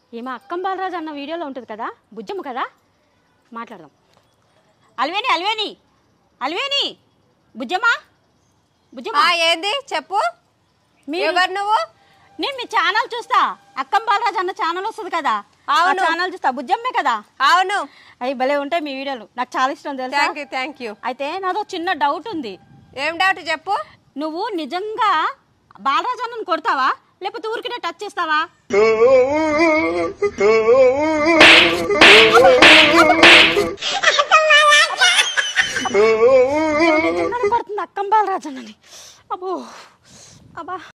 ఈమె అక్కం బాలరాజు అన్న వీడియోలో ఉంటుంది కదా బుజ్జమ్మ కదా మాట్లాడదాం అల్వేని అల్వేని అల్వేని బుజ్జమ్మ బుజ్జమ్మ ఆ ఏంది చెప్పు మీరు ఎవరు నువ్వు నేను మీ ఛానల్ చూస్తా అక్కం బాలరాజు అన్న ఛానల్ వస్తుంది కదా అవును. ఛానల్ చూస్తా బుజ్జమ్మే కదా అవును అవి భలే ఉంటాయి మీ వీడియోలు నాకు చాలా ఇష్టం తెలుసా థ్యాంక్ యూ థ్యాంక్ యూ అయితే నాదో చిన్న డౌట్ ఉంది ఏం డౌట్ చెప్పు నువ్వు నిజంగా బాలరాజు అన్నను కొడతావా లేకపోతే ఊరికినే టచ్ చేస్తావా నిజంగానే కొడుతుంది అక్కం బాలరాజు అన్నని అబ్బో అబ్బా